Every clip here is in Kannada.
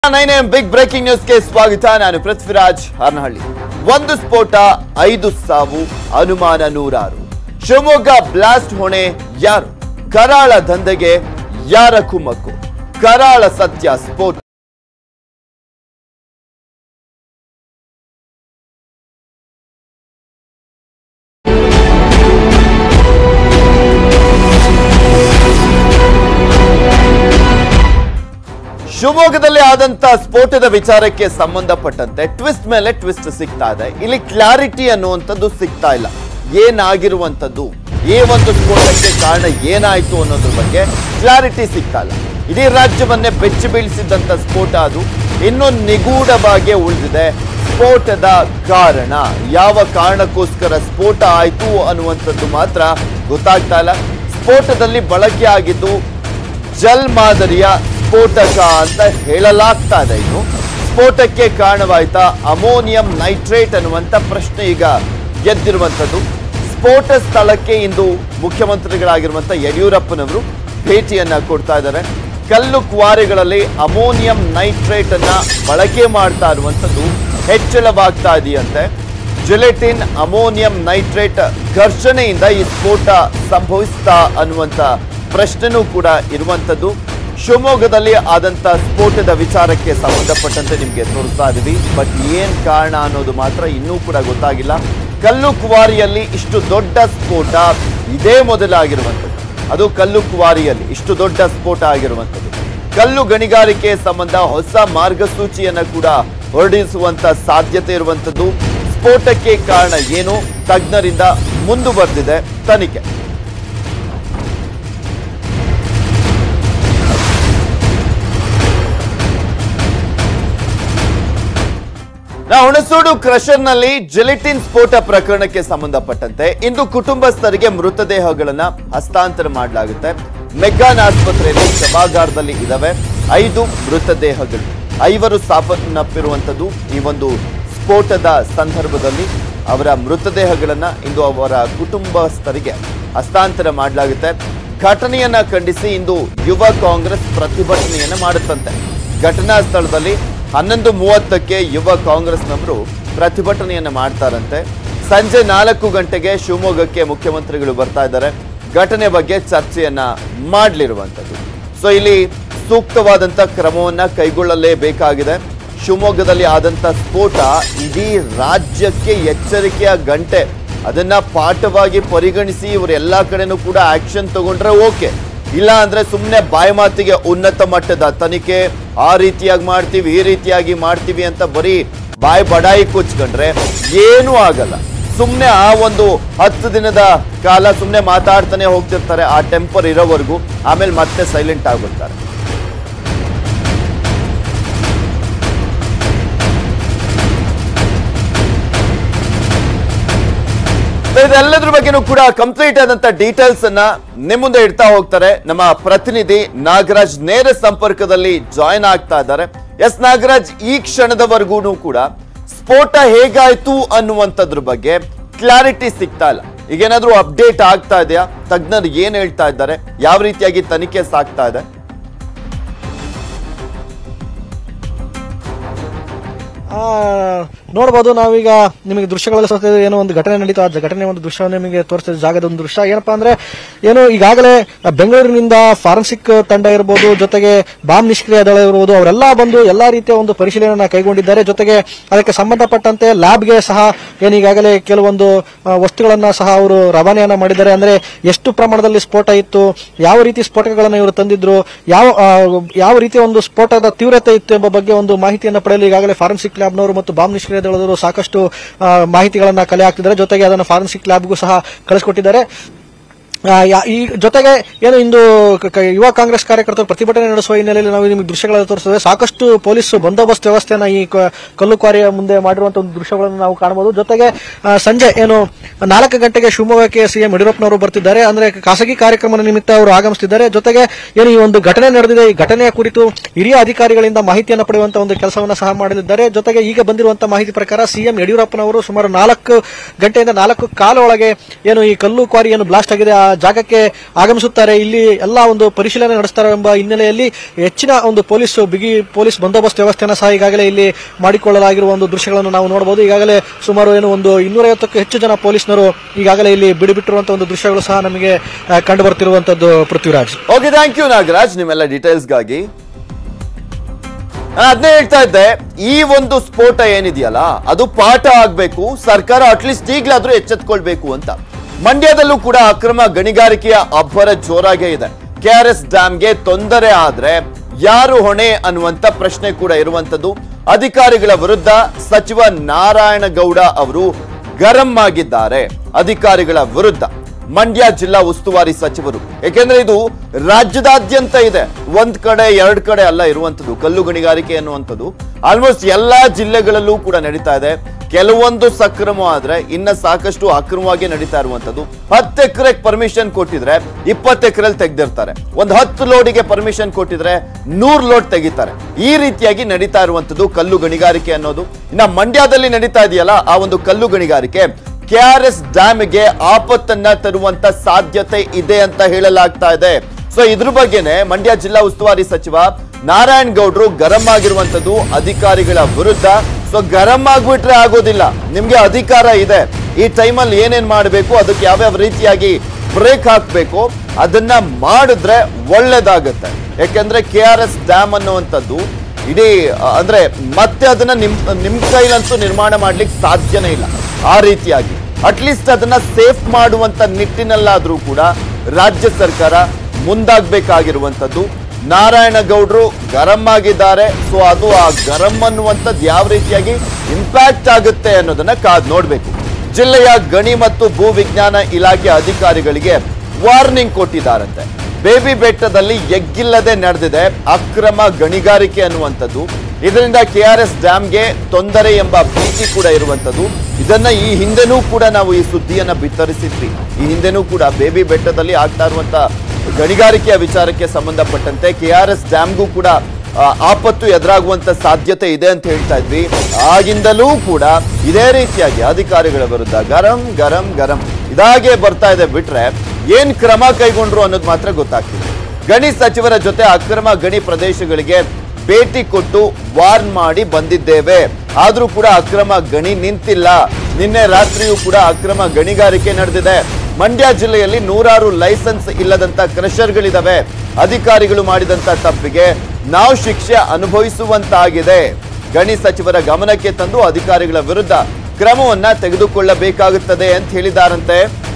ನೈನ್ ಎಂ ಬಿಗ್ ಬ್ರೇಕಿಂಗ್ ನ್ಯೂಸ್ಗೆ ಸ್ವಾಗತ ನಾನು ಪೃಥ್ವಿರಾಜ್ ಹರ್ನಹಳ್ಳಿ ಒಂದು ಸ್ಫೋಟ ಐದು ಸಾವು ಅನುಮಾನ ನೂರಾರು ಶಿವಮೊಗ್ಗ ಬ್ಲಾಸ್ಟ್ ಹೊಣೆ ಯಾರು ಕರಾಳ ದಂಧೆಗೆ ಯಾರ ಕುಮ್ಮಕ್ಕು ಕರಾಳ ಸತ್ಯ ಸ್ಫೋಟ ಶಿವಮೊಗ್ಗದಲ್ಲಿ ಆದಂತ ಸ್ಫೋಟದ ವಿಚಾರಕ್ಕೆ ಸಂಬಂಧಪಟ್ಟಂತೆ ಟ್ವಿಸ್ಟ್ ಮೇಲೆ ಟ್ವಿಸ್ಟ್ ಸಿಗ್ತಾ ಇದೆ ಇಲ್ಲಿ ಕ್ಲಾರಿಟಿ ಅನ್ನುವಂಥದ್ದು ಸಿಗ್ತಾ ಇಲ್ಲ ಏನಾಗಿರುವಂಥದ್ದು ಈ ಒಂದು ಸ್ಫೋಟಕ್ಕೆ ಕಾರಣ ಏನಾಯ್ತು ಅನ್ನೋದ್ರ ಬಗ್ಗೆ ಕ್ಲಾರಿಟಿ ಸಿಗ್ತಾ ಇಲ್ಲ ಇಡೀ ರಾಜ್ಯವನ್ನೇ ಬೆಚ್ಚಿ ಬೀಳಿಸಿದಂತ ಸ್ಫೋಟ ಅದು ಇನ್ನೂ ನಿಗೂಢವಾಗಿ ಉಳಿದಿದೆ ಸ್ಫೋಟದ ಕಾರಣ ಯಾವ ಕಾರಣಕ್ಕೋಸ್ಕರ ಸ್ಫೋಟ ಆಯ್ತು ಅನ್ನುವಂಥದ್ದು ಮಾತ್ರ ಗೊತ್ತಾಗ್ತಾ ಇಲ್ಲ ಸ್ಫೋಟದಲ್ಲಿ ಬಳಕೆ ಆಗಿದ್ದು ಜಲ್ ಮಾದರಿಯ ಸ್ಫೋಟಕ ಅಂತ ಹೇಳಲಾಗ್ತಾ ಇದೆ ಇನ್ನು ಸ್ಫೋಟಕ್ಕೆ ಕಾರಣವಾಯ್ತಾ ಅಮೋನಿಯಂ ನೈಟ್ರೇಟ್ ಅನ್ನುವಂಥ ಪ್ರಶ್ನೆ ಈಗ ಗೆದ್ದಿರುವಂಥದ್ದು ಸ್ಫೋಟ ಸ್ಥಳಕ್ಕೆ ಇಂದು ಮುಖ್ಯಮಂತ್ರಿಗಳಾಗಿರುವಂಥ ಯಡಿಯೂರಪ್ಪನವರು ಭೇಟಿಯನ್ನ ಕೊಡ್ತಾ ಇದ್ದಾರೆ ಕಲ್ಲು ಕ್ವಾರಿಗಳಲ್ಲಿ ಅಮೋನಿಯಂ ನೈಟ್ರೇಟ್ ಅನ್ನ ಬಳಕೆ ಮಾಡ್ತಾ ಇರುವಂಥದ್ದು ಹೆಚ್ಚಳವಾಗ್ತಾ ಇದೆಯಂತೆ ಜಿಲೆಟಿನ್ ಅಮೋನಿಯಂ ನೈಟ್ರೇಟ್ ಘರ್ಷಣೆಯಿಂದ ಈ ಸ್ಫೋಟ ಸಂಭವಿಸ್ತಾ ಅನ್ನುವಂಥ ಪ್ರಶ್ನೆನೂ ಕೂಡ ಇರುವಂಥದ್ದು ಶಿವಮೊಗ್ಗದಲ್ಲಿ ಆದಂತ ಸ್ಫೋಟದ ವಿಚಾರಕ್ಕೆ ಸಂಬಂಧಪಟ್ಟಂತೆ ನಿಮಗೆ ತೋರಿಸ್ತಾ ಇದೀವಿ ಬಟ್ ಏನ್ ಕಾರಣ ಅನ್ನೋದು ಮಾತ್ರ ಇನ್ನೂ ಕೂಡ ಗೊತ್ತಾಗಿಲ್ಲ ಕಲ್ಲು ಕುವಾರಿಯಲ್ಲಿ ಇಷ್ಟು ದೊಡ್ಡ ಸ್ಫೋಟ ಇದೇ ಮೊದಲಾಗಿರುವಂಥದ್ದು ಅದು ಕಲ್ಲು ಕುವಾರಿಯಲ್ಲಿ ಇಷ್ಟು ದೊಡ್ಡ ಸ್ಫೋಟ ಆಗಿರುವಂಥದ್ದು ಕಲ್ಲು ಗಣಿಗಾರಿಕೆ ಸಂಬಂಧ ಹೊಸ ಮಾರ್ಗಸೂಚಿಯನ್ನ ಕೂಡ ಹೊರಡಿಸುವಂತ ಸಾಧ್ಯತೆ ಇರುವಂಥದ್ದು ಸ್ಫೋಟಕ್ಕೆ ಕಾರಣ ಏನು ತಜ್ಞರಿಂದ ಮುಂದುವರೆದಿದೆ ತನಿಖೆ ನಾವು ಹುಣಸೂಡು ಕ್ರಷರ್ನಲ್ಲಿ ಜಿಲಿಟಿನ್ ಸ್ಫೋಟ ಪ್ರಕರಣಕ್ಕೆ ಸಂಬಂಧಪಟ್ಟಂತೆ ಇಂದು ಕುಟುಂಬಸ್ಥರಿಗೆ ಮೃತದೇಹಗಳನ್ನ ಹಸ್ತಾಂತರ ಮಾಡಲಾಗುತ್ತೆ ಮೆಗ್ಗಾನ್ ಆಸ್ಪತ್ರೆಯಲ್ಲಿ ಶವಾಗಾರದಲ್ಲಿ ಇದಾವೆ ಐದು ಮೃತದೇಹಗಳು ಐವರು ಸಾವನ್ನಪ್ಪಿರುವಂಥದ್ದು ಈ ಒಂದು ಸ್ಫೋಟದ ಸಂದರ್ಭದಲ್ಲಿ ಅವರ ಮೃತದೇಹಗಳನ್ನ ಇಂದು ಅವರ ಕುಟುಂಬಸ್ಥರಿಗೆ ಹಸ್ತಾಂತರ ಮಾಡಲಾಗುತ್ತೆ ಘಟನೆಯನ್ನ ಖಂಡಿಸಿ ಇಂದು ಯುವ ಕಾಂಗ್ರೆಸ್ ಪ್ರತಿಭಟನೆಯನ್ನ ಮಾಡುತ್ತಂತೆ ಘಟನಾ ಸ್ಥಳದಲ್ಲಿ ಹನ್ನೊಂದು ಮೂವತ್ತಕ್ಕೆ ಯುವ ಕಾಂಗ್ರೆಸ್ನವರು ಪ್ರತಿಭಟನೆಯನ್ನ ಮಾಡ್ತಾರಂತೆ ಸಂಜೆ ನಾಲ್ಕು ಗಂಟೆಗೆ ಶಿವಮೊಗ್ಗಕ್ಕೆ ಮುಖ್ಯಮಂತ್ರಿಗಳು ಬರ್ತಾ ಇದ್ದಾರೆ ಘಟನೆ ಬಗ್ಗೆ ಚರ್ಚೆಯನ್ನ ಮಾಡಲಿರುವಂಥದ್ದು ಸೊ ಇಲ್ಲಿ ಸೂಕ್ತವಾದಂತ ಕ್ರಮವನ್ನ ಕೈಗೊಳ್ಳಲೇಬೇಕಾಗಿದೆ ಶಿವಮೊಗ್ಗದಲ್ಲಿ ಆದಂತ ಸ್ಫೋಟ ಇಡೀ ರಾಜ್ಯಕ್ಕೆ ಎಚ್ಚರಿಕೆಯ ಗಂಟೆ ಅದನ್ನ ಪಾಠವಾಗಿ ಪರಿಗಣಿಸಿ ಇವರು ಎಲ್ಲಾ ಕಡೆನೂ ಕೂಡ ಆಕ್ಷನ್ ತಗೊಂಡ್ರೆ ಓಕೆ ಇಲ್ಲ ಅಂದ್ರೆ ಸುಮ್ಮನೆ ಬಾಯಿ ಮಾತಿಗೆ ಉನ್ನತ ಮಟ್ಟದ ತನಿಖೆ ಆ ರೀತಿಯಾಗಿ ಮಾಡ್ತೀವಿ ಈ ರೀತಿಯಾಗಿ ಮಾಡ್ತೀವಿ ಅಂತ ಬರೀ ಬಾಯಿ ಬಡಾಯಿ ಕೊಚ್ಕೊಂಡ್ರೆ ಏನೂ ಆಗಲ್ಲ ಸುಮ್ಮನೆ ಆ ಒಂದು ಹತ್ತು ದಿನದ ಕಾಲ ಸುಮ್ಮನೆ ಮಾತಾಡ್ತಾನೆ ಹೋಗ್ತಿರ್ತಾರೆ ಆ ಟೆಂಪರ್ ಇರೋವರೆಗೂ ಆಮೇಲೆ ಮತ್ತೆ ಸೈಲೆಂಟ್ ಆಗ್ಬಿಡ್ತಾರೆ ಇದೆಲ್ಲದ್ರ ಬಗ್ಗೆನೂ ಕೂಡ ಕಂಪ್ಲೀಟ್ ಆದಂತ ಡೀಟೇಲ್ಸ್ ಅನ್ನ ನಿಮ್ಮ ಮುಂದೆ ಇಡ್ತಾ ಹೋಗ್ತಾರೆ ನಮ್ಮ ಪ್ರತಿನಿಧಿ ನಾಗರಾಜ್ ನೇರ ಸಂಪರ್ಕದಲ್ಲಿ ಜಾಯಿನ್ ಆಗ್ತಾ ಇದ್ದಾರೆ ಎಸ್ ನಾಗರಾಜ್ ಈ ಕ್ಷಣದವರೆಗೂ ಕೂಡ ಸ್ಫೋಟ ಹೇಗಾಯ್ತು ಅನ್ನುವಂಥದ್ರ ಬಗ್ಗೆ ಕ್ಲಾರಿಟಿ ಸಿಗ್ತಾ ಇಲ್ಲ ಈಗೇನಾದ್ರೂ ಅಪ್ಡೇಟ್ ಆಗ್ತಾ ಇದೆಯಾ ತಜ್ಞರು ಏನ್ ಹೇಳ್ತಾ ಇದ್ದಾರೆ ಯಾವ ರೀತಿಯಾಗಿ ತನಿಖೆ ಸಾಗ್ತಾ ಇದೆ ಆ, ನೋಡ್ಬೋದು ನಾವೀಗ ನಿಮಗೆ ದೃಶ್ಯಗಳಲ್ಲಿ ತೋರಿಸ್ತಾ ಇದ್ದೀವಿ, ಏನೋ ಒಂದು ಘಟನೆ ನಡೀತಾ ಆ ಘಟನೆ ಒಂದು ದೃಶ್ಯವನ್ನು ನಿಮಗೆ ತೋರಿಸ್ತಾ ಇದ್ದೀವಿ, ಜಾಗದ ಒಂದು ದೃಶ್ಯ ಏನಪ್ಪಾ ಅಂದ್ರೆ ಏನು ಈಗಾಗಲೇ ಬೆಂಗಳೂರಿನಿಂದ ಫಾರೆನ್ಸಿಕ್ ತಂಡ ಇರಬಹುದು ಜೊತೆಗೆ ಬಾಂಬ್ ನಿಷ್ಕ್ರಿಯ ದಳ ಇರಬಹುದು ಅವರೆಲ್ಲ ಬಂದು ಎಲ್ಲಾ ರೀತಿಯ ಒಂದು ಪರಿಶೀಲನೆಯನ್ನ ಕೈಗೊಂಡಿದ್ದಾರೆ ಜೊತೆಗೆ ಅದಕ್ಕೆ ಸಂಬಂಧಪಟ್ಟಂತೆ ಲ್ಯಾಬ್ಗೆ ಸಹ ಏನು ಈಗಾಗಲೇ ಕೆಲವೊಂದು ಆ, ವಸ್ತುಗಳನ್ನ ಸಹ ಅವರು ರವಾನೆಯನ್ನ ಮಾಡಿದ್ದಾರೆ ಅಂದ್ರೆ ಎಷ್ಟು ಪ್ರಮಾಣದಲ್ಲಿ ಸ್ಫೋಟ ಇತ್ತು ಯಾವ ರೀತಿ ಸ್ಫೋಟಗಳನ್ನು ಇವರು ತಂದಿದ್ರು ಯಾವ ಆ, ಯಾವ ರೀತಿಯ ಒಂದು ಸ್ಫೋಟದ ತೀವ್ರತೆ ಇತ್ತು ಎಂಬ ಬಗ್ಗೆ ಒಂದು ಮಾಹಿತಿಯನ್ನು ಪಡೆಯಲು ಈಗಾಗಲೇ ಫಾರೆನ್ಸಿಕ್ ಲ್ಯಾಬ್ನವರು ಮತ್ತು ಬಾಂಬ್ ನಿಷ್ಕ್ರಿಯ ದಳದವರು ಸಾಕಷ್ಟು ಆ, ಮಾಹಿತಿಗಳನ್ನ ಕಲೆ ಹಾಕ್ತಿದ್ದಾರೆ ಜೊತೆಗೆ ಅದನ್ನು ಫಾರೆನ್ಸಿಕ್ ಲ್ಯಾಬ್ಗೂ ಸಹ ಕಳಿಸ್ಕೊಟ್ಟಿದ್ದಾರೆ ಆ, ಯಾ- ಈ ಜೊತೆಗೆ ಏನು ಇಂದು ಕ- ಕ- ಯುವ ಕಾಂಗ್ರೆಸ್ ಕಾರ್ಯಕರ್ತರು ಪ್ರತಿಭಟನೆ ನಡೆಸುವ ಹಿನ್ನೆಲೆಯಲ್ಲಿ ನಾವು ನಿಮಗೆ ದೃಶ್ಯಗಳನ್ನು ತೋರಿಸ್ತೇವೆ ಸಾಕಷ್ಟು ಪೊಲೀಸ್ ಬಂದೋಬಸ್ತ್ ವ್ಯವಸ್ಥೆಯನ್ನ ಈ ಕ- ಕಲ್ಲು ಕ್ವಾರಿಯ ಮುಂದೆ ಮಾಡಿರುವಂತಹ ಒಂದು ದೃಶ್ಯಗಳನ್ನು ನಾವು ಕಾಣಬಹುದು ಜೊತೆಗೆ ಆ, ಸಂಜೆ ಏನು ನಾಲ್ಕು ಗಂಟೆಗೆ ಶಿವಮೊಗ್ಗಕ್ಕೆ ಸಿಎಂ ಯಡಿಯೂರಪ್ಪನವರು ಬರ್ತಿದ್ದಾರೆ ಅಂದ್ರೆ ಖಾಸಗಿ ಕಾರ್ಯಕ್ರಮ ನಿಮಿತ್ತ ಅವರು ಆಗಮಿಸುತ್ತಿದ್ದಾರೆ ಜೊತೆಗೆ ಏನು ಈ ಒಂದು ಘಟನೆ ನಡೆದಿದೆ ಈ ಘಟನೆಯ ಕುರಿತು ಹಿರಿಯ ಅಧಿಕಾರಿಗಳಿಂದ ಮಾಹಿತಿಯನ್ನು ಪಡೆಯುವಂತಹ ಒಂದು ಕೆಲಸವನ್ನು ಸಹ ಮಾಡಲಿದ್ದಾರೆ ಜೊತೆಗೆ ಈಗ ಬಂದಿರುವಂತಹ ಮಾಹಿತಿ ಪ್ರಕಾರ ಸಿಎಂ ಯಡಿಯೂರಪ್ಪನವರು ಸುಮಾರು ನಾಲ್ಕು ಗಂಟೆಯಿಂದ ನಾಲ್ಕು ಕಾಲ ಒಳಗೆ ಏನು ಈ ಕಲ್ಲು ಕ್ವಾರಿ ಏನು ಬ್ಲಾಸ್ಟ್ ಆಗಿದೆ ಆ ಜಾಗಕ್ಕೆ ಆಗಮಿಸುತ್ತಾರೆ ಇಲ್ಲಿ ಎಲ್ಲಾ ಒಂದು ಪರಿಶೀಲನೆ ನಡೆಸ್ತಾರೆ ಎಂಬ ಹಿನ್ನೆಲೆಯಲ್ಲಿ ಹೆಚ್ಚಿನ ಒಂದು ಪೊಲೀಸ್ ಬಿಗಿ ಪೊಲೀಸ್ ಬಂದೋಬಸ್ತ್ ವ್ಯವಸ್ಥೆಯನ್ನು ಸಹ ಈಗಾಗಲೇ ಇಲ್ಲಿ ಮಾಡಿಕೊಳ್ಳಲಾಗಿರುವ ಒಂದು ದೃಶ್ಯಗಳನ್ನು ನಾವು ನೋಡಬಹುದು ಈಗಾಗಲೇ ಸುಮಾರು ಏನು ಒಂದು ಇನ್ನೂರೈವತ್ತಕ್ಕೂ ಹೆಚ್ಚು ಜನ ಪೊಲೀಸ್ನರು ಈಗಾಗಲೇ ಇಲ್ಲಿ ಬಿಡಿಬಿಟ್ಟಿರುವಂತಹ ಒಂದು ದೃಶ್ಯಗಳು ಸಹ ನಮಗೆ ಆ, ಕಂಡು ಬರ್ತಿರುವಂತದ್ದು Prithviraj okay thank you Nagaraj ನಿಮ್ಮೆಲ್ಲ ಡೀಟೇಲ್ಸ್ಗಾಗಿ ನಾನು ಅದನ್ನೇ ಹೇಳ್ತಾ ಇದ್ದೆ ಈ ಒಂದು ಸ್ಫೋಟ ಏನಿದೆಯಲ್ಲ ಅದು ಪಾಠ ಆಗ್ಬೇಕು ಸರ್ಕಾರ ಅಟ್ಲೀಸ್ಟ್ ಈಗ್ಲಾದ್ರೂ ಎಚ್ಚೆತ್ಕೊಳ್ಬೇಕು ಅಂತ ಮಂಡ್ಯದಲ್ಲೂ ಕೂಡ ಅಕ್ರಮ ಗಣಿಗಾರಿಕೆಯ ಅಬ್ಬರ ಜೋರಾಗೇ ಇದೆ ಕೆ ಆರ್ ಎಸ್ ಡ್ಯಾಮ್ಗೆ ತೊಂದರೆ ಆದ್ರೆ ಯಾರು ಹೊಣೆ ಅನ್ನುವಂತ ಪ್ರಶ್ನೆ ಕೂಡ ಇರುವಂತದ್ದು ಅಧಿಕಾರಿಗಳ ವಿರುದ್ಧ ಸಚಿವ ನಾರಾಯಣಗೌಡ ಅವರು ಗರಂ ಆಗಿದ್ದಾರೆ ಅಧಿಕಾರಿಗಳ ವಿರುದ್ಧ ಮಂಡ್ಯ ಜಿಲ್ಲಾ ಉಸ್ತುವಾರಿ ಸಚಿವರು ಯಾಕೆಂದ್ರೆ ಇದು ರಾಜ್ಯದಾದ್ಯಂತ ಇದೆ ಒಂದ್ ಕಡೆ ಎರಡ್ ಕಡೆ ಅಲ್ಲ ಇರುವಂತದ್ದು ಕಲ್ಲು ಗಣಿಗಾರಿಕೆ ಅನ್ನುವಂಥದ್ದು ಆಲ್ಮೋಸ್ಟ್ ಎಲ್ಲಾ ಜಿಲ್ಲೆಗಳಲ್ಲೂ ಕೂಡ ನಡೀತಾ ಇದೆ ಕೆಲವೊಂದು ಸಕ್ರಮ ಆದ್ರೆ ಇನ್ನ ಸಾಕಷ್ಟು ಅಕ್ರಮವಾಗಿ ನಡೀತಾ ಇರುವಂತದ್ದು ಹತ್ತು ಎಕರೆ ಪರ್ಮಿಷನ್ ಕೊಟ್ಟಿದ್ರೆ ಇಪ್ಪತ್ತು ಎಕರೆಲ್ ತೆಗ್ದಿರ್ತಾರೆ ಒಂದ್ ಹತ್ತು ಲೋಡಿಗೆ ಪರ್ಮಿಷನ್ ಕೊಟ್ಟಿದ್ರೆ ನೂರ್ ಲೋಡ್ ತೆಗಿತಾರೆ ಈ ರೀತಿಯಾಗಿ ನಡೀತಾ ಇರುವಂತದ್ದು ಕಲ್ಲು ಗಣಿಗಾರಿಕೆ ಅನ್ನೋದು ಇನ್ನ ಮಂಡ್ಯದಲ್ಲಿ ನಡೀತಾ ಇದೆಯಲ್ಲ ಆ ಒಂದು ಕಲ್ಲು ಗಣಿಗಾರಿಕೆ ಕೆಆರ್ಎಸ್ ಡ್ಯಾಮ್ಗೆ ಆಪತ್ತನ್ನ ತರುವಂತ ಸಾಧ್ಯತೆ ಇದೆ ಅಂತ ಹೇಳಲಾಗ್ತಾ ಇದೆ ಸೊ ಇದ್ರ ಬಗ್ಗೆನೆ ಮಂಡ್ಯ ಜಿಲ್ಲಾ ಉಸ್ತುವಾರಿ ಸಚಿವ ನಾರಾಯಣ್ ಗೌಡ್ರು ಗರಂ ಆಗಿರುವಂತದ್ದು ಅಧಿಕಾರಿಗಳ ವಿರುದ್ಧ ಸೊ ಗರಂ ಆಗ್ಬಿಟ್ರೆ ಆಗೋದಿಲ್ಲ ನಿಮ್ಗೆ ಅಧಿಕಾರ ಇದೆ ಈ ಟೈಮಲ್ಲಿ ಏನೇನ್ ಮಾಡಬೇಕು ಅದಕ್ಕೆ ಯಾವ್ಯಾವ ರೀತಿಯಾಗಿ ಬ್ರೇಕ್ ಹಾಕ್ಬೇಕು ಅದನ್ನ ಮಾಡಿದ್ರೆ ಒಳ್ಳೇದಾಗುತ್ತೆ ಯಾಕೆಂದ್ರೆ ಕೆ ಆರ್ ಎಸ್ ಡ್ಯಾಮ್ ಅನ್ನುವಂಥದ್ದು ಇಡೀ ಅ, ಅಂದ್ರೆ ಮತ್ತೆ ಅದನ್ನ ನಿಮ್ ನಿಮ್ ಕೈಲಂತೂ ನಿರ್ಮಾಣ ಮಾಡ್ಲಿಕ್ಕೆ ಸಾಧ್ಯನೇ ಇಲ್ಲ ಆ ರೀತಿಯಾಗಿ ಅಟ್ಲೀಸ್ಟ್ ಅದನ್ನ ಸೇಫ್ ಮಾಡುವಂತ ನಿಟ್ಟಿನಲ್ಲಾದ್ರೂ ಕೂಡ ರಾಜ್ಯ ಸರ್ಕಾರ ಮುಂದಾಗಬೇಕಾಗಿರುವಂತದ್ದು ನಾರಾಯಣಗೌಡರು ಗರಂ ಆಗಿದ್ದಾರೆ ಸೊ ಅದು ಆ ಗರಂ ಅನ್ನುವಂಥದ್ದು ಯಾವ ರೀತಿಯಾಗಿ ಇಂಪ್ಯಾಕ್ಟ್ ಆಗುತ್ತೆ ಅನ್ನೋದನ್ನ ಕಾದ್ ನೋಡ್ಬೇಕು ಜಿಲ್ಲೆಯ ಗಣಿ ಮತ್ತು ಭೂ ವಿಜ್ಞಾನ ಇಲಾಖೆ ಅಧಿಕಾರಿಗಳಿಗೆ ವಾರ್ನಿಂಗ್ ಕೊಟ್ಟಿದ್ದಾರಂತೆ ಬೇಬಿ ಬೆಟ್ಟದಲ್ಲಿ ಎಗ್ಗಿಲ್ಲದೆ ನಡೆದಿದೆ ಅಕ್ರಮ ಗಣಿಗಾರಿಕೆ ಅನ್ನುವಂಥದ್ದು ಇದರಿಂದ ಕೆ ಆರ್ ಎಸ್ ಡ್ಯಾಮ್ಗೆ ತೊಂದರೆ ಎಂಬ ಭೀತಿ ಕೂಡ ಇರುವಂಥದ್ದು ಇದನ್ನ ಈ ಹಿಂದೆನೂ ಕೂಡ ನಾವು ಈ ಸುದ್ದಿಯನ್ನ ಬಿತ್ತರಿಸಿದ್ವಿ ಈ ಹಿಂದೆನೂ ಕೂಡ ಬೇಬಿ ಬೆಟ್ಟದಲ್ಲಿ ಆಗ್ತಾ ಇರುವಂತ ಗಣಿಗಾರಿಕೆಯ ವಿಚಾರಕ್ಕೆ ಸಂಬಂಧಪಟ್ಟಂತೆ ಕೆ ಆರ್ ಎಸ್ ಡ್ಯಾಮ್ಗೂ ಕೂಡ ಆ, ಆಪತ್ತು ಎದುರಾಗುವಂತ ಸಾಧ್ಯತೆ ಇದೆ ಅಂತ ಹೇಳ್ತಾ ಇದ್ವಿ ಆಗಿಂದಲೂ ಕೂಡ ಇದೇ ರೀತಿಯಾಗಿ ಅಧಿಕಾರಿಗಳ ವಿರುದ್ಧ ಗರಂ ಗರಂ ಗರಂ ಇದಾಗೆ ಬರ್ತಾ ಇದೆ ಬಿಟ್ರೆ ಏನ್ ಕ್ರಮ ಕೈಗೊಂಡ್ರು ಅನ್ನೋದು ಮಾತ್ರ ಗೊತ್ತಾಗ್ತಿದೆ ಗಣಿ ಸಚಿವರ ಜೊತೆ ಅಕ್ರಮ ಗಣಿ ಪ್ರದೇಶಗಳಿಗೆ ಭೇಟಿ ಕೊಟ್ಟು ವಾರ್ನ್ ಮಾಡಿ ಬಂದಿದ್ದೇವೆ ಆದ್ರೂ ಕೂಡ ಅಕ್ರಮ ಗಣಿ ನಿಂತಿಲ್ಲ ನಿನ್ನೆ ರಾತ್ರಿಯೂ ಕೂಡ ಅಕ್ರಮ ಗಣಿಗಾರಿಕೆ ನಡೆದಿದೆ ಮಂಡ್ಯ ಜಿಲ್ಲೆಯಲ್ಲಿ ನೂರಾರು ಲೈಸೆನ್ಸ್ ಇಲ್ಲದಂತ ಕ್ರಷರ್ಗಳಿದಾವೆ ಅಧಿಕಾರಿಗಳು ಮಾಡಿದಂತ ತಪ್ಪಿಗೆ ನಾವು ಶಿಕ್ಷೆ ಅನುಭವಿಸುವಂತಾಗಿದೆ ಗಣಿ ಸಚಿವರ ಗಮನಕ್ಕೆ ತಂದು ಅಧಿಕಾರಿಗಳ ವಿರುದ್ಧ ಕ್ರಮವನ್ನ ತೆಗೆದುಕೊಳ್ಳಬೇಕಾಗುತ್ತದೆ ಅಂತ ಹೇಳಿದಾರಂತೆ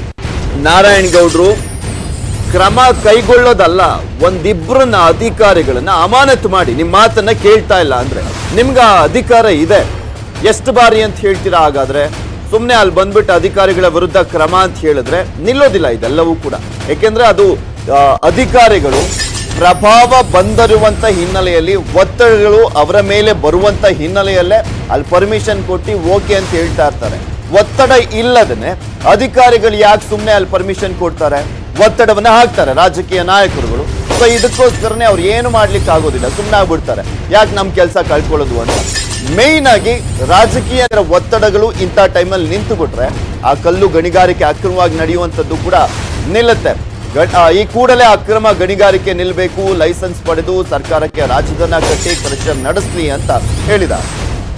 ನಾರಾಯಣ್ ಗೌಡ್ರು ಕ್ರಮ ಕೈಗೊಳ್ಳೋದಲ್ಲ ಒಂದಿಬ್ರನ್ನ ಅಧಿಕಾರಿಗಳನ್ನ ಅಮಾನತು ಮಾಡಿ ನಿಮ್ಮ ಮಾತನ್ನ ಕೇಳ್ತಾ ಇಲ್ಲ ಅಂದ್ರೆ ನಿಮ್ಗೆ ಆ ಅಧಿಕಾರ ಇದೆ ಎಷ್ಟು ಬಾರಿ ಅಂತ ಹೇಳ್ತೀರಾ ಹಾಗಾದ್ರೆ ಸುಮ್ಮನೆ ಅಲ್ಲಿ ಬಂದ್ಬಿಟ್ಟು ಅಧಿಕಾರಿಗಳ ವಿರುದ್ಧ ಕ್ರಮ ಅಂತ ಹೇಳಿದ್ರೆ ನಿಲ್ಲೋದಿಲ್ಲ ಇದೆಲ್ಲವೂ ಕೂಡ ಯಾಕೆಂದ್ರೆ ಅದು ಆ, ಅಧಿಕಾರಿಗಳು ಪ್ರಭಾವ ಬಂದಿರುವಂತ ಹಿನ್ನೆಲೆಯಲ್ಲಿ ಒತ್ತಡಗಳು ಅವರ ಮೇಲೆ ಬರುವಂತ ಹಿನ್ನೆಲೆಯಲ್ಲೇ ಅಲ್ಲಿ ಪರ್ಮಿಷನ್ ಕೊಟ್ಟು ಓಕೆ ಅಂತ ಹೇಳ್ತಾ ಇರ್ತಾರೆ ಒತ್ತಡ ಇಲ್ಲದನೆ ಅಧಿಕಾರಿಗಳು ಯಾಕೆ ಸುಮ್ಮನೆ ಅಲ್ಲಿ ಪರ್ಮಿಷನ್ ಕೊಡ್ತಾರೆ ಒತ್ತಡವನ್ನ ಹಾಕ್ತಾರೆ ರಾಜಕೀಯ ನಾಯಕರುಗಳು ಸೊ ಇದಕ್ಕೋಸ್ಕರನೇ ಅವ್ರು ಏನು ಮಾಡ್ಲಿಕ್ಕೆ ಆಗೋದಿಲ್ಲ ಸುಮ್ಮನೆ ಆಗ್ಬಿಡ್ತಾರೆ ಯಾಕೆ ನಮ್ಮ ಕೆಲಸ ಕಳ್ಕೊಳ್ಳೋದು ಅಂತ ಮೇಯ್ನ್ ಆಗಿ ರಾಜಕೀಯ ಒತ್ತಡಗಳು ಇಂಥ ಟೈಮಲ್ಲಿ ನಿಂತು ಬಿಟ್ರೆ ಆ ಕಲ್ಲು ಗಣಿಗಾರಿಕೆ ಅಕ್ರಮವಾಗಿ ನಡೆಯುವಂಥದ್ದು ಕೂಡ ನಿಲ್ಲುತ್ತೆ ಗ- ಆ, ಈ ಕೂಡಲೇ ಅಕ್ರಮ ಗಣಿಗಾರಿಕೆ ನಿಲ್ಲಬೇಕು ಲೈಸೆನ್ಸ್ ಪಡೆದು ಸರ್ಕಾರಕ್ಕೆ ರಾಜಧನ ಕಟ್ಟಿ ಕ್ರಷರ್ ನಡೆಸಲಿ ಅಂತ ಹೇಳಿದ್ದಾರೆ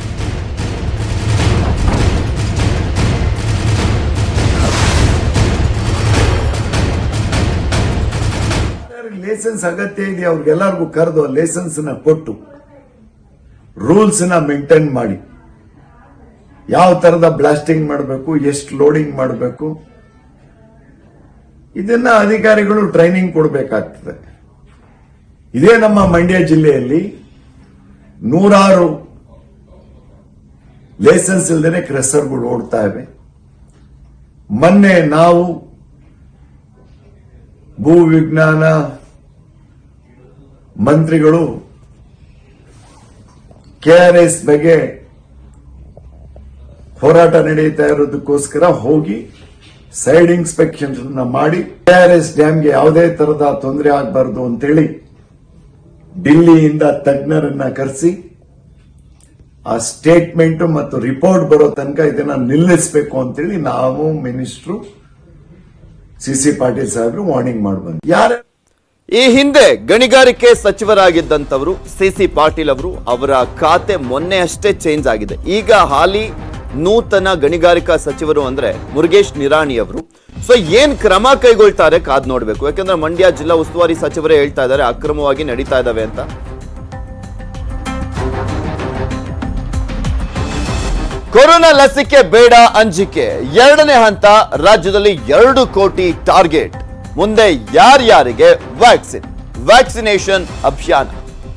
ಲೈಸೆನ್ಸ್ ಅಗತ್ಯ ಇದೆ ಅವ್ರಿಗೆಲ್ಲರಿಗೂ ಕರೆದು ಲೈಸೆನ್ಸ್ ನ ಕೊಟ್ಟು ರೂಲ್ಸ್ ನ ಮೇಂಟೈನ್ ಮಾಡಿ ಯಾವ ತರದ ಬ್ಲಾಸ್ಟಿಂಗ್ ಮಾಡಬೇಕು ಎಷ್ಟು ಲೋಡಿಂಗ್ ಮಾಡಬೇಕು ಇದನ್ನ ಅಧಿಕಾರಿಗಳು ಟ್ರೈನಿಂಗ್ ಕೊಡಬೇಕಾಗ್ತದೆ ಇದೇ ನಮ್ಮ ಮಂಡ್ಯ ಜಿಲ್ಲೆಯಲ್ಲಿ ನೂರಾರು ಲೈಸೆನ್ಸ್ ಇಲ್ಲದೆ ಕ್ರೆಸರ್ಗಳು ಓಡ್ತಾ ಇವೆ ಮೊನ್ನೆ ನಾವು ಭೂ ವಿಜ್ಞಾನ ಮಂತ್ರಿಗಳು ಕೆಆರ್ಎಸ್ ಬಗ್ಗೆ ಹೋರಾಟ ನಡೀತಾ ಇರೋದಕ್ಕೋಸ್ಕರ ಹೋಗಿ ಸೈಡ್ ಇನ್ಸ್ಪೆಕ್ಷನ್ ಮಾಡಿ ಕೆಆರ್ಎಸ್ ಡ್ಯಾಮ್ಗೆ ಯಾವುದೇ ತರದ ತೊಂದರೆ ಆಗಬಾರ್ದು ಅಂತೇಳಿ ಡಿಲ್ಲಿಯಿಂದ ತಜ್ಞರನ್ನ ಕರೆಸಿ ಆ ಸ್ಟೇಟ್ಮೆಂಟ್ ಮತ್ತು ರಿಪೋರ್ಟ್ ಬರೋ ತನಕ ಇದನ್ನ ನಿಲ್ಲಿಸಬೇಕು ಅಂತೇಳಿ ನಾವು ಮಿನಿಸ್ಟ್ರು ಸಿ ಸಿ ಪಾಟೀಲ್ ಸಾಹೇಬ್ರು ವಾರ್ನಿಂಗ್ ಮಾಡಿ ಬಂದ್ರು ಯಾರ ಈ ಹಿಂದೆ ಗಣಿಗಾರಿಕೆ ಸಚಿವರಾಗಿದ್ದಂಥವರು ಸಿ ಸಿ ಪಾಟೀಲ್ ಅವರು ಅವರ ಖಾತೆ ಮೊನ್ನೆ ಅಷ್ಟೇ ಚೇಂಜ್ ಆಗಿದೆ ಈಗ ಹಾಲಿ ನೂತನ ಗಣಿಗಾರಿಕಾ ಸಚಿವರು ಅಂದ್ರೆ ಮುರುಗೇಶ್ ನಿರಾಣಿ ಅವರು ಸೊ ಏನ್ ಕ್ರಮ ಕೈಗೊಳ್ತಾರೆ ಕಾದ್ ನೋಡ್ಬೇಕು ಯಾಕಂದ್ರೆ ಮಂಡ್ಯ ಜಿಲ್ಲಾ ಉಸ್ತುವಾರಿ ಸಚಿವರೇ ಹೇಳ್ತಾ ಇದ್ದಾರೆ ಅಕ್ರಮವಾಗಿ ನಡೀತಾ ಇದಾವೆ ಅಂತ ಕೊರೋನಾ ಲಸಿಕೆ ಬೇಡ ಅಂಜಿಕೆ ಎರಡನೇ ಹಂತ ರಾಜ್ಯದಲ್ಲಿ ಎರಡು ಕೋಟಿ ಟಾರ್ಗೆಟ್ ಮುಂದೆ ಯಾರ್ಯಾರಿಗೆ ವ್ಯಾಕ್ಸಿನ್ ವ್ಯಾಕ್ಸಿನೇಷನ್ ಅಭಿಯಾನ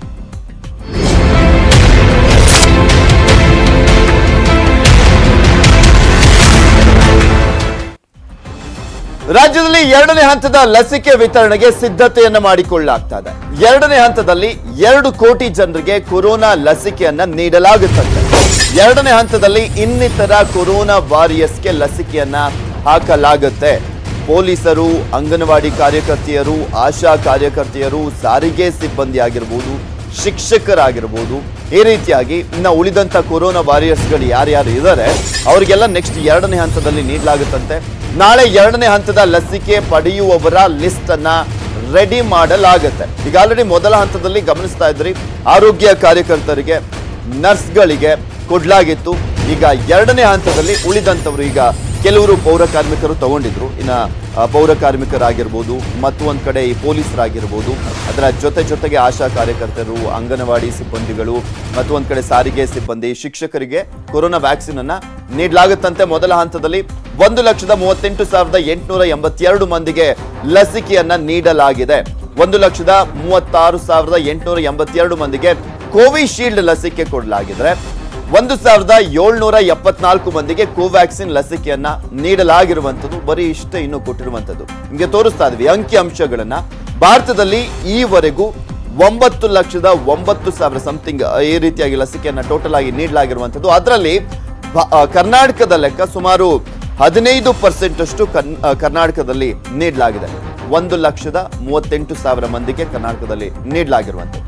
ರಾಜ್ಯದಲ್ಲಿ ಎರಡನೇ ಹಂತದ ಲಸಿಕೆ ವಿತರಣೆಗೆ ಸಿದ್ಧತೆಯನ್ನ ಮಾಡಿಕೊಳ್ಳಲಾಗ್ತಾ ಇದೆ ಎರಡನೇ ಹಂತದಲ್ಲಿ ಎರಡು ಕೋಟಿ ಜನರಿಗೆ ಕೊರೋನಾ ಲಸಿಕೆಯನ್ನ ನೀಡಲಾಗುತ್ತದೆ ಎರಡನೇ ಹಂತದಲ್ಲಿ ಇನ್ನಿತರ ಕೊರೋನಾ ವಾರಿಯರ್ಸ್ಗೆ ಲಸಿಕೆಯನ್ನ ಹಾಕಲಾಗುತ್ತೆ ಪೊಲೀಸರು ಅಂಗನವಾಡಿ ಕಾರ್ಯಕರ್ತೆಯರು ಆಶಾ ಕಾರ್ಯಕರ್ತೆಯರು ಸಾರಿಗೆ ಸಿಬ್ಬಂದಿ ಆಗಿರ್ಬೋದು ಶಿಕ್ಷಕರಾಗಿರ್ಬೋದು ಈ ರೀತಿಯಾಗಿ ಇನ್ನ ಉಳಿದಂತ ಕೊರೋನಾ ವಾರಿಯರ್ಸ್ಗಳು ಯಾರ್ಯಾರು ಇದ್ದಾರೆ ಅವರಿಗೆಲ್ಲ ನೆಕ್ಸ್ಟ್ ಎರಡನೇ ಹಂತದಲ್ಲಿ ನೀಡಲಾಗುತ್ತಂತೆ ನಾಳೆ ಎರಡನೇ ಹಂತದ ಲಸಿಕೆ ಪಡೆಯುವವರ ಲಿಸ್ಟ್ ಅನ್ನ ರೆಡಿ ಮಾಡಲಾಗುತ್ತೆ ಈಗ ಆಲ್ರೆಡಿ ಮೊದಲ ಹಂತದಲ್ಲಿ ಗಮನಿಸ್ತಾ ಇದ್ರಿ ಆರೋಗ್ಯ ಕಾರ್ಯಕರ್ತರಿಗೆ ನರ್ಸ್ಗಳಿಗೆ ಕೊಡ್ಲಾಗಿತ್ತು ಈಗ ಎರಡನೇ ಹಂತದಲ್ಲಿ ಉಳಿದಂತವರು ಈಗ ಕೆಲವರು ಪೌರ ಕಾರ್ಮಿಕರು ತಗೊಂಡಿದ್ರು ಇನ್ನ ಆ, ಪೌರ ಕಾರ್ಮಿಕರಾಗಿರ್ಬೋದು ಮತ್ತು ಒಂದ್ ಕಡೆ ಈ ಪೊಲೀಸರಾಗಿರ್ಬೋದು ಅದರ ಜೊತೆ ಜೊತೆಗೆ ಆಶಾ ಕಾರ್ಯಕರ್ತರು ಅಂಗನವಾಡಿ ಸಿಬ್ಬಂದಿಗಳು ಮತ್ತು ಒಂದ್ ಕಡೆ ಸಾರಿಗೆ ಸಿಬ್ಬಂದಿ ಶಿಕ್ಷಕರಿಗೆ ಕೊರೋನಾ ವ್ಯಾಕ್ಸಿನ್ ಅನ್ನ ನೀಡಲಾಗುತ್ತಂತೆ ಮೊದಲ ಹಂತದಲ್ಲಿ ಒಂದು ಲಕ್ಷದ ಮೂವತ್ತೆಂಟು ಸಾವಿರದ ಎಂಟುನೂರ ಎಂಬತ್ತೆರಡು ಮಂದಿಗೆ ಲಸಿಕೆಯನ್ನ ನೀಡಲಾಗಿದೆ ಒಂದು ಲಕ್ಷದ ಮೂವತ್ತಾರು ಸಾವಿರದ ಎಂಟುನೂರ ಎಂಬತ್ತೆರಡು ಮಂದಿಗೆ ಕೋವಿಶೀಲ್ಡ್ ಲಸಿಕೆ ಕೊಡಲಾಗಿದ್ರೆ ಒಂದು ಸಾವಿರದ ಏಳ್ನೂರ ಎಪ್ಪತ್ನಾಲ್ಕು ಮಂದಿಗೆ ಕೋವ್ಯಾಕ್ಸಿನ್ ಲಸಿಕೆಯನ್ನ ನೀಡಲಾಗಿರುವಂಥದ್ದು ಬರೀ ಇಷ್ಟ ಇನ್ನು ಕೊಟ್ಟಿರುವಂಥದ್ದು ನಿಮಗೆ ತೋರಿಸ್ತಾ ಇದ್ವಿ ಅಂಕಿ ಅಂಶಗಳನ್ನ ಭಾರತದಲ್ಲಿ ಈವರೆಗೂ ಒಂಬತ್ತು ಲಕ್ಷದ ಒಂಬತ್ತು ಸಾವಿರ ಸಮಥಿಂಗ್ ಈ ರೀತಿಯಾಗಿ ಲಸಿಕೆಯನ್ನ ಟೋಟಲ್ ಆಗಿ ನೀಡಲಾಗಿರುವಂಥದ್ದು ಅದರಲ್ಲಿ ಬ- ಆ, ಕರ್ನಾಟಕದ ಲೆಕ್ಕ ಸುಮಾರು ಹದಿನೈದು ಪರ್ಸೆಂಟ್ ಅಷ್ಟು ಕನ್- ಆ, ಕರ್ನಾಟಕದಲ್ಲಿ ನೀಡಲಾಗಿದೆ ಒಂದು ಲಕ್ಷದ ಮೂವತ್ತೆಂಟು ಸಾವಿರ ಮಂದಿಗೆ ಕರ್ನಾಟಕದಲ್ಲಿ ನೀಡಲಾಗಿರುವಂಥದ್ದು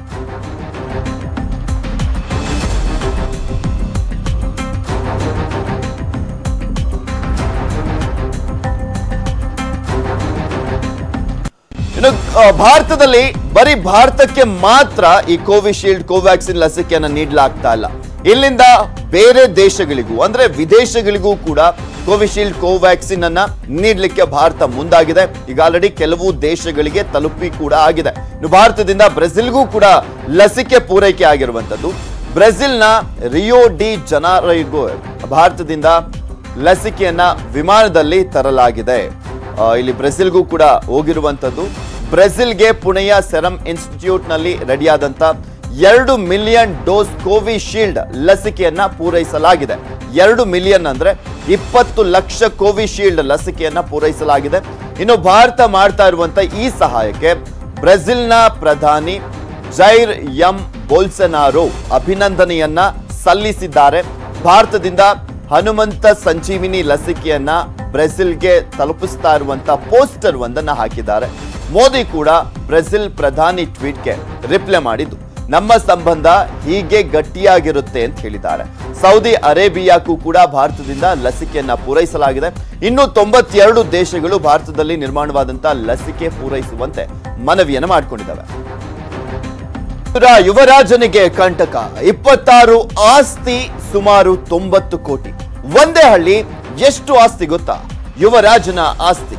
ಇನ್ನು ಆ, ಭಾರತದಲ್ಲಿ ಬರೀ ಭಾರತಕ್ಕೆ ಮಾತ್ರ ಈ ಕೋವಿಶೀಲ್ಡ್ ಕೋವ್ಯಾಕ್ಸಿನ್ ಲಸಿಕೆಯನ್ನ ನೀಡಲಾಗ್ತಾ ಇಲ್ಲ ಇಲ್ಲಿಂದ ಬೇರೆ ದೇಶಗಳಿಗೂ ಅಂದ್ರೆ ವಿದೇಶಗಳಿಗೂ ಕೂಡ ಕೋವಿಶೀಲ್ಡ್ ಕೋವ್ಯಾಕ್ಸಿನ್ ಅನ್ನ ನೀಡಲಿಕ್ಕೆ ಭಾರತ ಮುಂದಾಗಿದೆ ಈಗ ಆಲ್ರೆಡಿ ಕೆಲವು ದೇಶಗಳಿಗೆ ತಲುಪಿ ಕೂಡ ಆಗಿದೆ ಇನ್ನು ಭಾರತದಿಂದ ಬ್ರೆಜಿಲ್ಗೂ ಕೂಡ ಲಸಿಕೆ ಪೂರೈಕೆ ಆಗಿರುವಂತದ್ದು ಬ್ರೆಜಿಲ್ನ ರಿಯೋ ಡಿ ಜನಾರೈಗೂ ಭಾರತದಿಂದ ಲಸಿಕೆಯನ್ನ ವಿಮಾನದಲ್ಲಿ ತರಲಾಗಿದೆ ಆ, ಇಲ್ಲಿ ಬ್ರೆಜಿಲ್ಗೂ ಕೂಡ ಹೋಗಿರುವಂತದ್ದು ಬ್ರೆಜಿಲ್ಗೆ ಪುಣೆಯ ಸೆರಮ್ ಇನ್ಸ್ಟಿಟ್ಯೂಟ್ ನಲ್ಲಿ ರೆಡಿಯಾದಂತ ಎರಡು ಮಿಲಿಯನ್ ಡೋಸ್ ಕೋವಿಶೀಲ್ಡ್ ಲಸಿಕೆಯನ್ನ ಪೂರೈಸಲಾಗಿದೆ ಎರಡು ಮಿಲಿಯನ್ ಅಂದ್ರೆ ಇಪ್ಪತ್ತು ಲಕ್ಷ ಕೋವಿಶೀಲ್ಡ್ ಲಸಿಕೆಯನ್ನ ಪೂರೈಸಲಾಗಿದೆ ಇನ್ನು ಭಾರತ ಮಾಡ್ತಾ ಇರುವಂತ ಈ ಸಹಾಯಕ್ಕೆ ಬ್ರೆಜಿಲ್ನ ಪ್ರಧಾನಿ ಜೈರ್ ಎಂ ಬೋಲ್ಸನಾರೋ ಅಭಿನಂದನೆಯನ್ನ ಸಲ್ಲಿಸಿದ್ದಾರೆ ಭಾರತದಿಂದ ಹನುಮಂತ ಸಂಜೀವಿನಿ ಲಸಿಕೆಯನ್ನ ಬ್ರೆಜಿಲ್ಗೆ ತಲುಪಿಸ್ತಾ ಇರುವಂತ ಪೋಸ್ಟರ್ ಒಂದನ್ನ ಹಾಕಿದ್ದಾರೆ ಮೋದಿ ಕೂಡ ಬ್ರೆಜಿಲ್ ಪ್ರಧಾನಿ ಟ್ವೀಟ್ಗೆ ರಿಪ್ಲೈ ಮಾಡಿದ್ದು ನಮ್ಮ ಸಂಬಂಧ ಹೀಗೆ ಗಟ್ಟಿಯಾಗಿರುತ್ತೆ ಅಂತ ಹೇಳಿದ್ದಾರೆ ಸೌದಿ ಅರೇಬಿಯಾಕ್ಕೂ ಕೂಡ ಭಾರತದಿಂದ ಲಸಿಕೆಯನ್ನ ಪೂರೈಸಲಾಗಿದೆ ಇನ್ನು ತೊಂಬತ್ತೆರಡು ದೇಶಗಳು ಭಾರತದಲ್ಲಿ ನಿರ್ಮಾಣವಾದಂತಹ ಲಸಿಕೆ ಪೂರೈಸುವಂತೆ ಮನವಿಯನ್ನು ಮಾಡಿಕೊಂಡಿದ್ದಾವೆ ಪುರ ಯುವರಾಜನಿಗೆ ಕಂಟಕ ಇಪ್ಪತ್ತಾರು ಆಸ್ತಿ ಸುಮಾರು ತೊಂಬತ್ತು ಕೋಟಿ ಒಂದೇ ಹಳ್ಳಿ ಎಷ್ಟು ಆಸ್ತಿ ಗೊತ್ತಾ ಯುವರಾಜನ ಆಸ್ತಿ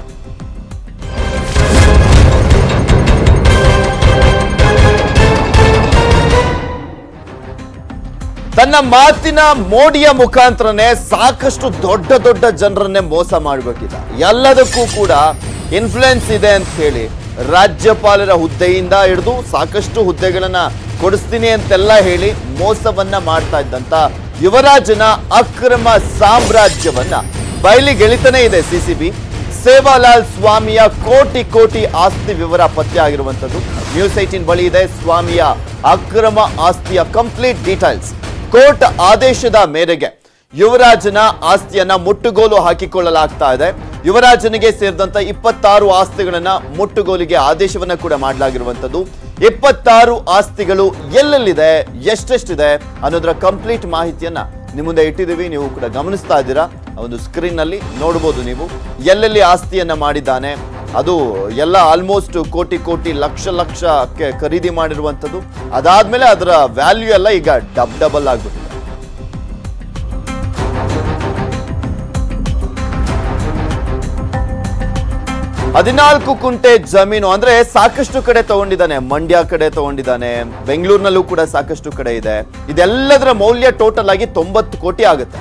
ತನ್ನ ಮಾತಿನ ಮೋಡಿಯ ಮುಖಾಂತರನೇ ಸಾಕಷ್ಟು ದೊಡ್ಡ ದೊಡ್ಡ ಜನರನ್ನೇ ಮೋಸ ಮಾಡಬೇಕಿದ ಎಲ್ಲದಕ್ಕೂ ಕೂಡ ಇನ್ಫ್ಲುಯೆನ್ಸ್ ಇದೆ ಅಂತ ಹೇಳಿ ರಾಜ್ಯಪಾಲರ ಹುದ್ದೆಯಿಂದ ಹಿಡಿದು ಸಾಕಷ್ಟು ಹುದ್ದೆಗಳನ್ನ ಕೊಡಿಸ್ತೀನಿ ಅಂತೆಲ್ಲ ಹೇಳಿ ಮೋಸವನ್ನ ಮಾಡ್ತಾ ಇದ್ದಂತ ಯುವರಾಜನ ಅಕ್ರಮ ಸಾಮ್ರಾಜ್ಯವನ್ನ ಬಯಲಿಗೆಳಿತಾನೆ ಇದೆ ಸಿಸಿಬಿ ಸೇವಾಲಾಲ್ ಸ್ವಾಮಿಯ ಕೋಟಿ ಕೋಟಿ ಆಸ್ತಿ ವಿವರ ಪತ್ತೆ ಆಗಿರುವಂತದ್ದು ನ್ಯೂಸ್ ಏಟೀನ್ ಬಳಿ ಇದೆ ಸ್ವಾಮಿಯ ಅಕ್ರಮ ಆಸ್ತಿಯ ಕಂಪ್ಲೀಟ್ ಡೀಟೇಲ್ಸ್ ಕೋರ್ಟ್ ಆದೇಶದ ಮೇರೆಗೆ ಯುವರಾಜನ ಆಸ್ತಿಯನ್ನ ಮುಟ್ಟುಗೋಲು ಹಾಕಿಕೊಳ್ಳಲಾಗ್ತಾ ಇದೆ ಯುವರಾಜನಿಗೆ ಸೇರಿದಂತ ಇಪ್ಪತ್ತಾರು ಆಸ್ತಿಗಳನ್ನ ಮುಟ್ಟುಗೋಲಿಗೆ ಆದೇಶವನ್ನ ಕೂಡ ಮಾಡಲಾಗಿರುವಂತದ್ದು ಇಪ್ಪತ್ತಾರು ಆಸ್ತಿಗಳು ಎಲ್ಲೆಲ್ಲಿದೆ ಎಷ್ಟೆಷ್ಟಿದೆ ಅನ್ನೋದರ ಕಂಪ್ಲೀಟ್ ಮಾಹಿತಿಯನ್ನ ನಿಮ್ಮ ಮುಂದೆ ಇಟ್ಟಿದ್ದೀವಿ ನೀವು ಕೂಡ ಗಮನಿಸ್ತಾ ಇದ್ದೀರಾ ಒಂದು ಸ್ಕ್ರೀನ್ ನಲ್ಲಿ ನೋಡ್ಬೋದು ನೀವು ಎಲ್ಲೆಲ್ಲಿ ಆಸ್ತಿಯನ್ನ ಮಾಡಿದ್ದಾನೆ ಅದು ಎಲ್ಲ ಆಲ್ಮೋಸ್ಟ್ ಕೋಟಿ ಕೋಟಿ ಲಕ್ಷ ಲಕ್ಷ ಕೆ- ಖರೀದಿ ಮಾಡಿರುವಂಥದ್ದು ಅದಾದ್ಮೇಲೆ ಅದರ ವ್ಯಾಲ್ಯೂ ಎಲ್ಲ ಈಗ ಡಬ್ ಡಬಲ್ ಆಗ್ಬಿಟ್ಟಿದೆ ಹದಿನಾಲ್ಕು ಕುಂಟೆ ಜಮೀನು ಅಂದ್ರೆ ಸಾಕಷ್ಟು ಕಡೆ ತಗೊಂಡಿದ್ದಾನೆ ಮಂಡ್ಯ ಕಡೆ ತಗೊಂಡಿದ್ದಾನೆ ಬೆಂಗಳೂರಿನಲ್ಲೂ ಕೂಡ ಸಾಕಷ್ಟು ಕಡೆ ಇದೆ ಇದೆಲ್ಲದರ ಮೌಲ್ಯ ಟೋಟಲ್ ಆಗಿ ತೊಂಬತ್ತು ಕೋಟಿ ಆಗುತ್ತೆ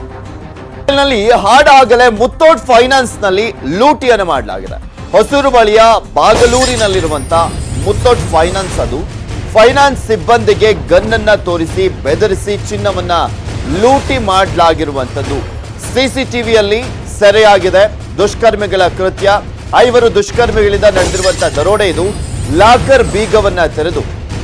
ನಲ್ಲಿ ಹಾಡಾಗಲೇ ಮುತ್ತೋಟ್ ಫೈನಾನ್ಸ್ ನಲ್ಲಿ ಲೂಟಿಯನ್ನು ಮಾಡಲಾಗಿದೆ ಹೊಸೂರು ಬಳಿಯ ಬಾಗಲೂರಿನಲ್ಲಿರುವಂತ ಮುತ್ತೋಟ್ ಫೈನಾನ್ಸ್ ಅದು ಫೈನಾನ್ಸ್ ಸಿಬ್ಬಂದಿಗೆ ಗನ್ನನ್ನ ತೋರಿಸಿ ಬೆದರಿಸಿ ಚಿನ್ನವನ್ನ ಲೂಟಿ ಮಾಡಲಾಗಿರುವಂತದ್ದು ಸಿಸಿಟಿವಿಯಲ್ಲಿ ಸೆರೆಯಾಗಿದೆ ದುಷ್ಕರ್ಮಿಗಳ ಕೃತ್ಯ ಐವರು ದುಷ್ಕರ್ಮಿಗಳಿಂದ ನಡೆದಿರುವಂತಹ ದರೋಡೆ ಇದು ಲಾಕರ್ ಬೀಗವನ್ನ ತೆರೆದು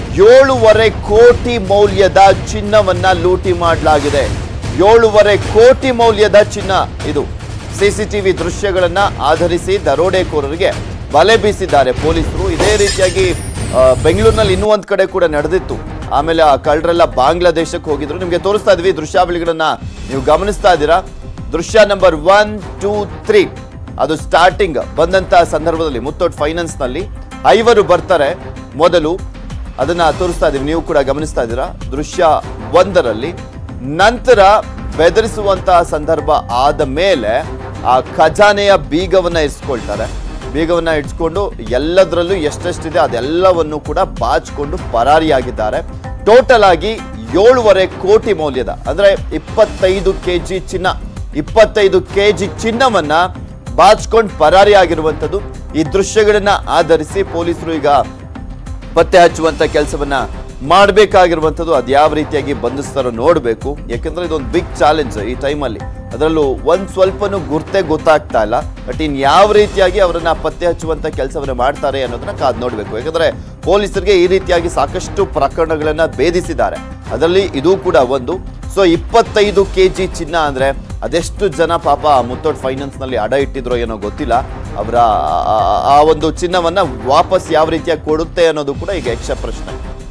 ಏಳೂವರೆ ಕೋಟಿ ಮೌಲ್ಯದ ಚಿನ್ನವನ್ನ ಲೂಟಿ ಮಾಡಲಾಗಿದೆ ಏಳೂವರೆ ಕೋಟಿ ಮೌಲ್ಯದ ಚಿನ್ನ ಇದು ಸಿಸಿಟಿವಿ ದೃಶ್ಯಗಳನ್ನ ಆಧರಿಸಿ ದರೋಡೆಕೋರರಿಗೆ ಬಲೆ ಬೀಸಿದ್ದಾರೆ ಪೊಲೀಸರು ಇದೇ ರೀತಿಯಾಗಿ ಆ, ಬೆಂಗಳೂರಿನಲ್ಲಿ ಇನ್ನೂ ಒಂದ್ ಕಡೆ ಕೂಡ ನಡೆದಿತ್ತು ಆಮೇಲೆ ಆ ಕಳ್ಳರೆಲ್ಲ ಬಾಂಗ್ಲಾದೇಶಕ್ಕೆ ಹೋಗಿದ್ರು ನಿಮಗೆ ತೋರಿಸ್ತಾ ಇದ್ವಿ ದೃಶ್ಯಾವಳಿಗಳನ್ನ ನೀವು ಗಮನಿಸ್ತಾ ಇದ್ದೀರಾ ದೃಶ್ಯ ನಂಬರ್ ಒನ್ ಟೂ ತ್ರೀ ಅದು ಸ್ಟಾರ್ಟಿಂಗ್ ಬಂದಂತ ಸಂದರ್ಭದಲ್ಲಿ ಮುತ್ತೋಟ್ ಫೈನಾನ್ಸ್ ನಲ್ಲಿ ಐವರು ಬರ್ತಾರೆ ಮೊದಲು ಅದನ್ನ ತೋರಿಸ್ತಾ ಇದೀವಿ ನೀವು ಕೂಡ ಗಮನಿಸ್ತಾ ಇದ್ದೀರಾ ದೃಶ್ಯ ಒಂದರಲ್ಲಿ ನಂತರ ಬೆದರಿಸುವಂತಹ ಸಂದರ್ಭ ಆದ ಮೇಲೆ ಆ ಖಜಾನೆಯ ಬೀಗವನ್ನ ಇರಿಸ್ಕೊಳ್ತಾರೆ ಬೀಗವನ್ನ ಇಟ್ಸ್ಕೊಂಡು ಎಲ್ಲದರಲ್ಲೂ ಎಷ್ಟೆಷ್ಟಿದೆ ಅದೆಲ್ಲವನ್ನು ಕೂಡ ಬಾಚಿಕೊಂಡು ಪರಾರಿಯಾಗಿದ್ದಾರೆ ಟೋಟಲ್ ಆಗಿ ಏಳುವರೆ ಕೋಟಿ ಮೌಲ್ಯದ ಅಂದ್ರೆ ಇಪ್ಪತ್ತೈದು ಕೆಜಿ ಚಿನ್ನ ಇಪ್ಪತ್ತೈದು ಕೆಜಿ ಚಿನ್ನವನ್ನ ಬಾಚ್ಕೊಂಡು ಪರಾರಿಯಾಗಿರುವಂಥದ್ದು ಈ ದೃಶ್ಯಗಳನ್ನ ಆಧರಿಸಿ ಪೊಲೀಸರು ಈಗ ಪತ್ತೆ ಹಚ್ಚುವಂತ ಕೆಲಸವನ್ನ ಮಾಡಬೇಕಾಗಿರುವಂಥದ್ದು ಅದು ಯಾವ ರೀತಿಯಾಗಿ ಬಂಧಿಸ್ತಾರೋ ನೋಡಬೇಕು ಯಾಕಂದ್ರೆ ಇದೊಂದು ಬಿಗ್ ಚಾಲೆಂಜ್ ಈ ಟೈಮಲ್ಲಿ ಅದರಲ್ಲೂ ಒಂದ್ ಸ್ವಲ್ಪನೂ ಗುರ್ತೇ ಗೊತ್ತಾಗ್ತಾ ಇಲ್ಲ ಬಟ್ ಇನ್ ಯಾವ ರೀತಿಯಾಗಿ ಅವರನ್ನ ಪತ್ತೆ ಹಚ್ಚುವಂತ ಕೆಲಸವನ್ನ ಮಾಡ್ತಾರೆ ಅನ್ನೋದನ್ನ ಕಾದ್ ನೋಡ್ಬೇಕು ಯಾಕಂದ್ರೆ ಪೊಲೀಸರಿಗೆ ಈ ರೀತಿಯಾಗಿ ಸಾಕಷ್ಟು ಪ್ರಕರಣಗಳನ್ನ ಭೇದಿಸಿದ್ದಾರೆ ಅದರಲ್ಲಿ ಇದು ಕೂಡ ಒಂದು ಸೊ ಇಪ್ಪತ್ತೈದು ಕೆ ಜಿ ಚಿನ್ನ ಅಂದ್ರೆ ಅದೆಷ್ಟು ಜನ ಪಾಪ ಮುತ್ತೋಟ್ ಫೈನಾನ್ಸ್ ನಲ್ಲಿ ಅಡ ಇಟ್ಟಿದ್ರೋ ಏನೋ ಗೊತ್ತಿಲ್ಲ ಅವರ ಆ ಒಂದು ಚಿನ್ನವನ್ನ ವಾಪಸ್ ಯಾವ ರೀತಿಯಾಗಿ ಕೊಡುತ್ತೆ ಅನ್ನೋದು ಕೂಡ ಈಗ ಯಕ್ಷ ಪ್ರಶ್ನೆ